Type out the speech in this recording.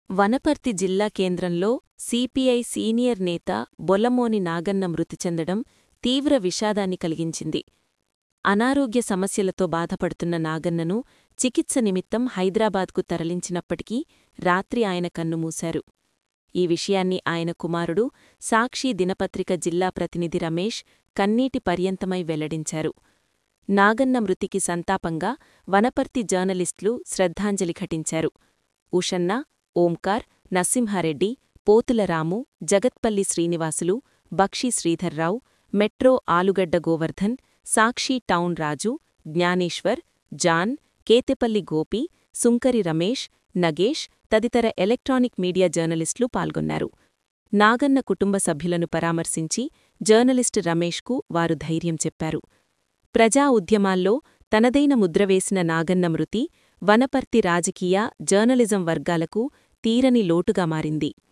వనపర్తి జిల్లా కేంద్రంలో CPI senior నేత బొల్లమోని నాగన్న మృతి చెందడం తీవ్ర విషాదాన్ని కలిగించింది అనారోగ్య సమస్యలతో బాధపడుతున్న నాగన్నను చికిత్స నిమిత్తం హైదరాబాద్కు తరలించినప్పటికీ రాత్రి ఆయన కన్నుమూశారు ఈ విషయాన్ని ఆయన కుమారుడు సాక్షి దినపత్రిక జిల్లా ప్రతినిధి రమేష్ కన్నీటి పర్యంతమై వెల్లడించారు నాగన్న మృతికి సంతాపంగా వనపర్తి జర్నలిస్టులు శ్రద్ధాంజలి ఘటించారు Ushanna Omkar Narasimhareddy Potula Ramu Jagathpally Srinivasulu Bakshi Sridharrao Metro Alugadda Govardhan Sakshi town Raju Gnaneshwar John Kethepalli Gopi Sunkari Ramesh Nagesh తదితర ఎలక్ట్రానిక్ మీడియా జర్నలిస్టులు పాల్గొన్నారు నాగన్న కుటుంబ సభ్యులను పరామర్శించి జర్నలిస్టు రమేష్కు వారు ధైర్యం చెప్పారు ప్రజా ఉద్యమాల్లో తనదైన ముద్రవేసిన నాగన్న మృతి వనపర్తి రాజకీయ జర్నలిజం వర్గాలకు తీరని లోటుగా మారింది